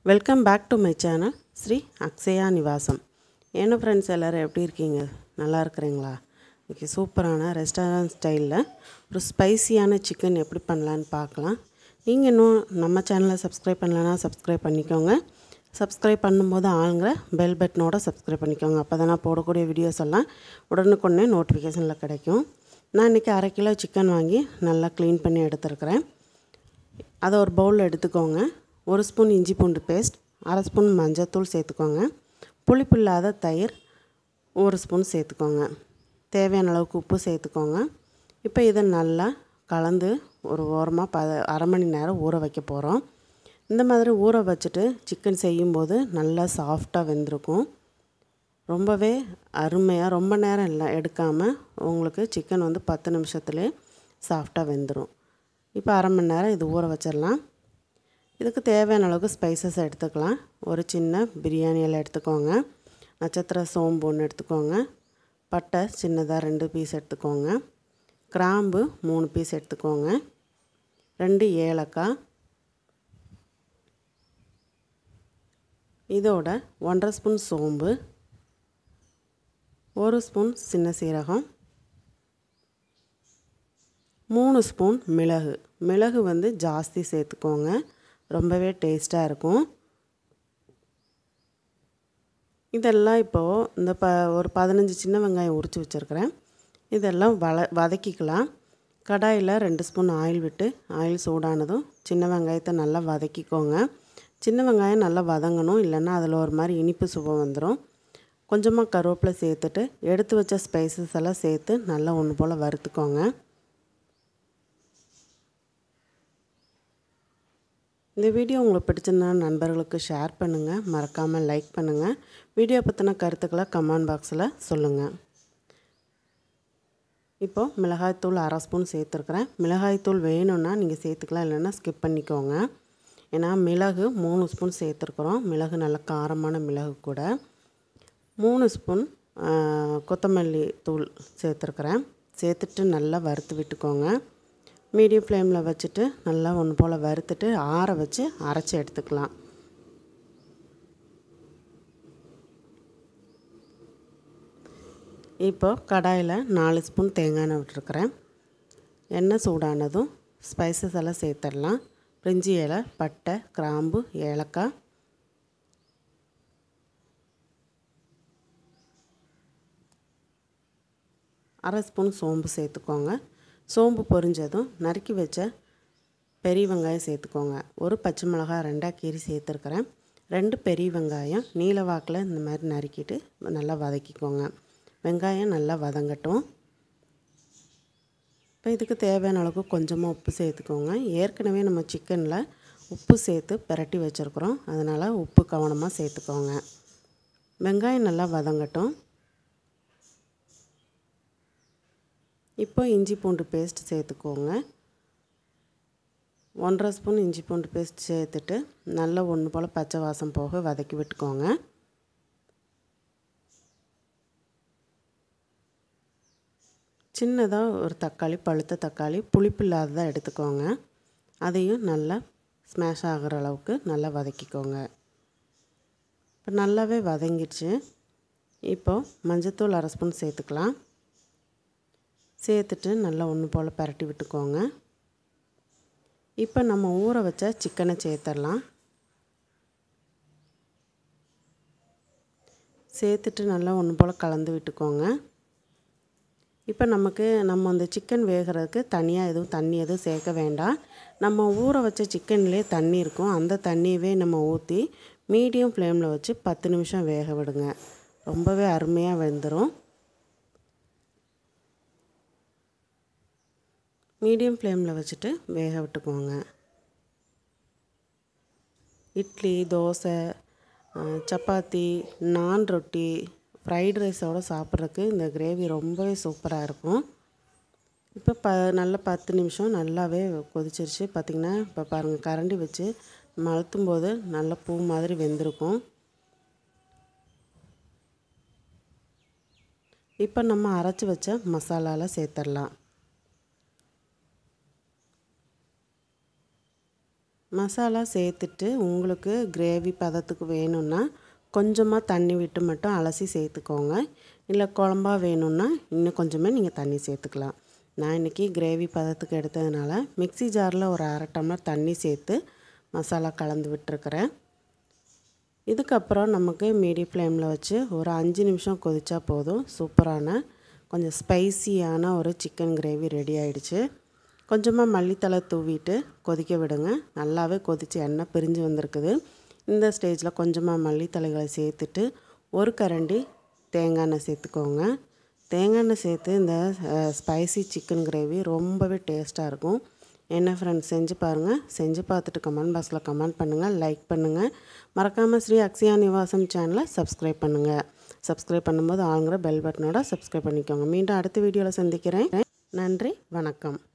welcome back to my channel Sri Akshaya Nivasam என்ன friends எல்லோரும் எப்படி இருக்கீங்க நல்லா இருக்கிறீங்களா இன்றைக்கி சூப்பரான ரெஸ்டாரண்ட் ஸ்டைலில் ஒரு ஸ்பைசியான சிக்கன் எப்படி பண்ணலான்னு பார்க்கலாம் நீங்கள் இன்னும் நம்ம சேனலை சப்ஸ்கிரைப் பண்ணலன்னா சப்ஸ்கிரைப் பண்ணிக்கோங்க சப்ஸ்கிரைப் பண்ணும்போது ஆளுங்கிற பெல் பட்டனோட சப்ஸ்கிரைப் பண்ணிக்கோங்க அப்போ தான் நான் போடக்கூடிய வீடியோஸ் எல்லாம் உடனுக்குடனே நோட்டிஃபிகேஷனில் கிடைக்கும் நான் இன்றைக்கி அரை கிலோ சிக்கன் வாங்கி நல்லா க்ளீன் பண்ணி எடுத்துருக்கிறேன் அதை ஒரு பவுலில் எடுத்துக்கோங்க ஒரு ஸ்பூன் இஞ்சி பூண்டு பேஸ்ட் அரை ஸ்பூன் மஞ்சள்தூள் சேர்த்துக்கோங்க புளிப்பு இல்லாத தயிர் ஒரு ஸ்பூன் சேர்த்துக்கோங்க தேவையான அளவுக்கு உப்பு சேர்த்துக்கோங்க இப்போ இதை நல்லா கலந்து ஒரு ஓரமாக ப அரை மணி நேரம் ஊற வைக்க போகிறோம் இந்த மாதிரி ஊற வச்சுட்டு சிக்கன் செய்யும்போது நல்லா சாஃப்டாக வெந்திருக்கும் ரொம்பவே அருமையாக ரொம்ப நேரம் இல்லை எடுக்காமல் உங்களுக்கு சிக்கன் வந்து பத்து நிமிஷத்துலேயே சாஃப்டாக வெந்துடும் இப்போ அரை மணி நேரம் இது ஊற வச்சிடலாம் இதுக்கு தேவையான அளவுக்கு ஸ்பைசஸ் எடுத்துக்கலாம் ஒரு சின்ன பிரியாணி இலை எடுத்துக்கோங்க நட்சத்திர சோம்பு ஒன்று எடுத்துக்கோங்க பட்டை சின்னதாக ரெண்டு பீஸ் எடுத்துக்கோங்க கிராம்பு மூணு பீஸ் எடுத்துக்கோங்க ரெண்டு ஏலக்காய் இதோட ஒன்றரை ஸ்பூன் சோம்பு ஒரு ஸ்பூன் சின்ன சீரகம் மூணு ஸ்பூன் மிளகு மிளகு வந்து ஜாஸ்தி சேர்த்துக்கோங்க ரொம்பவே டேஸ்ட்டாக இருக்கும் இதெல்லாம் இப்போது இந்த ப ஒரு பதினஞ்சு சின்ன வெங்காயம் உரித்து வச்சுருக்கிறேன் இதெல்லாம் வள வதக்கிக்கலாம் கடாயில் ரெண்டு ஸ்பூன் ஆயில் விட்டு ஆயில் சூடானதும் சின்ன வெங்காயத்தை நல்லா வதக்கிக்கோங்க சின்ன வெங்காயம் நல்லா வதங்கணும் இல்லைன்னா அதில் ஒரு மாதிரி இனிப்பு சுவை வந்துடும் கொஞ்சமாக கருவேப்பிலை சேர்த்துட்டு எடுத்து வச்ச ஸ்பைசஸ் எல்லாம் சேர்த்து நல்லா ஒன்று போல் வறுத்துக்கோங்க இந்த வீடியோ உங்களுக்கு பிடிச்சிருந்தா நண்பர்களுக்கு ஷேர் பண்ணுங்கள் மறக்காமல் லைக் பண்ணுங்கள் வீடியோ பற்றின கருத்துக்களை கமெண்ட் பாக்ஸில் சொல்லுங்கள் இப்போது மிளகாய்த்தூள் அரை ஸ்பூன் சேர்த்துருக்குறேன் மிளகாய்த்தூள் வேணும்னா நீங்கள் சேர்த்துக்கலாம் இல்லைன்னா ஸ்கிப் பண்ணிக்கோங்க ஏன்னா மிளகு மூணு ஸ்பூன் சேர்த்துருக்குறோம் மிளகு நல்ல காரமான மிளகு கூட மூணு ஸ்பூன் கொத்தமல்லி தூள் சேர்த்துருக்குறேன் சேர்த்துட்டு நல்லா வறுத்து விட்டுக்கோங்க மீடியம் ஃப்ளேமில் வச்சுட்டு நல்லா ஒன்று போல் வறுத்துட்டு ஆற வச்சு அரைச்சி எடுத்துக்கலாம் இப்போ கடாயில் நாலு ஸ்பூன் தேங்காய் எண்ணெய் விட்டுருக்குறேன் எண்ணெய் சூடானதும் ஸ்பைசஸ் எல்லாம் சேர்த்துடலாம் பிரிஞ்சி இலை பட்டை கிராம்பு ஏலக்காய் அரை ஸ்பூன் சோம்பு சேர்த்துக்கோங்க சோம்பு பொரிஞ்சதும் நறுக்கி வச்ச பெரிய வெங்காயம் சேர்த்துக்கோங்க ஒரு பச்சை மிளகாய் ரெண்டாக கீரி சேர்த்துருக்குறேன் ரெண்டு பெரிய வெங்காயம் நீல வாக்கில் இந்த மாதிரி நறுக்கிட்டு நல்லா வதக்கிக்கோங்க வெங்காயம் நல்லா வதங்கட்டும் இப்போ இதுக்கு தேவையான அளவுக்கு கொஞ்சமாக உப்பு சேர்த்துக்கோங்க ஏற்கனவே நம்ம சிக்கனில் உப்பு சேர்த்து பிரட்டி வச்சுருக்குறோம் அதனால் உப்பு கவனமாக சேர்த்துக்கோங்க வெங்காயம் நல்லா வதங்கட்டும் இப்போ இஞ்சி பூண்டு பேஸ்ட் சேர்த்துக்கோங்க ஒன்றரை ஸ்பூன் இஞ்சி பூண்டு பேஸ்ட் சேர்த்துட்டு நல்லா ஒன்று போல் பச்சை வாசம் போக வதக்கி விட்டுக்கோங்க சின்னதாக ஒரு தக்காளி பழுத்த தக்காளி புளிப்பு இல்லாததாக எடுத்துக்கோங்க அதையும் நல்லா ஸ்மாஷ் ஆகிற அளவுக்கு நல்லா வதக்கிக்கோங்க இப்போ நல்லாவே வதங்கிடுச்சு இப்போது மஞ்சத்தூள் அரை ஸ்பூன் சேர்த்துக்கலாம் சேர்த்துட்டு நல்லா ஒன்று போல் பரட்டி விட்டுக்கோங்க இப்போ நம்ம ஊற வச்ச சிக்கனை சேர்த்துடலாம் சேர்த்துட்டு நல்லா ஒன்று போல் கலந்து விட்டுக்கோங்க இப்போ நமக்கு நம்ம அந்த சிக்கன் வேகிறதுக்கு தனியாக எதுவும் தண்ணி எதுவும் சேர்க்க வேண்டாம் நம்ம ஊற வச்ச சிக்கன்லேயே தண்ணி இருக்கும் அந்த தண்ணியவே நம்ம ஊற்றி மீடியம் ஃப்ளேமில் வச்சு பத்து நிமிஷம் வேக விடுங்க ரொம்பவே அருமையாக வெந்துடும் மீடியம் ஃப்ளேமில் வச்சுட்டு வேக விட்டுக்கோங்க இட்லி தோசை சப்பாத்தி நான் ரொட்டி ஃப்ரைட் ரைஸோடு சாப்பிட்றதுக்கு இந்த கிரேவி ரொம்பவே சூப்பராக இருக்கும் இப்போ ப நல்ல பத்து நிமிஷம் நல்லாவே கொதிச்சிருச்சு பார்த்திங்கன்னா இப்போ பாருங்கள் கரண்டி வச்சு நம்ம அழுத்தும் போது நல்ல பூ மாதிரி வெந்திருக்கும் இப்போ நம்ம அரைச்சி வச்ச மசாலாவில் சேர்த்துடலாம் மசாலா சேர்த்துட்டு உங்களுக்கு கிரேவி பதத்துக்கு வேணும்னா கொஞ்சமாக தண்ணி விட்டு மட்டும் அலசி சேர்த்துக்கோங்க இல்லை குழம்பா வேணும்னா இன்னும் கொஞ்சமே நீங்கள் தண்ணி சேர்த்துக்கலாம் நான் இன்றைக்கி கிரேவி பதத்துக்கு எடுத்ததுனால மிக்ஸி ஜாரில் ஒரு அரை டம்ளர் தண்ணி சேர்த்து மசாலா கலந்து விட்டுருக்குறேன் இதுக்கப்புறம் நமக்கு மீடியம் ஃப்ளேமில் வச்சு ஒரு அஞ்சு நிமிஷம் கொதிச்சா போதும் சூப்பரான கொஞ்சம் ஸ்பைசியான ஒரு சிக்கன் கிரேவி ரெடி ஆயிடுச்சு கொஞ்சமாக மல்லித்தலை தூவிட்டு கொதிக்க விடுங்க நல்லாவே கொதித்து எண்ணெய் பிரிஞ்சு வந்திருக்குது இந்த ஸ்டேஜில் கொஞ்சமாக மல்லித்தலைகளை சேர்த்துட்டு ஒரு கரண்டி தேங்காய் எண்ணெய் சேர்த்துக்கோங்க தேங்காய் எண்ணெய் சேர்த்து இந்த ஸ்பைசி சிக்கன் கிரேவி ரொம்பவே டேஸ்ட்டாக இருக்கும் என்ன ஃப்ரெண்ட்ஸ் செஞ்சு பாருங்கள் செஞ்சு பார்த்துட்டு கமெண்ட் பாக்ஸில் கமெண்ட் பண்ணுங்கள் லைக் பண்ணுங்கள் மறக்காமல் ஸ்ரீ அக்ஷயா நிவாசம் சேனலை சப்ஸ்கிரைப் பண்ணுங்கள் சப்ஸ்கிரைப் பண்ணும்போது ஆளுங்கிற பெல் பட்டனோட சப்ஸ்கிரைப் பண்ணிக்கோங்க மீண்டும் அடுத்த வீடியோவில் சந்திக்கிறேன் நன்றி வணக்கம்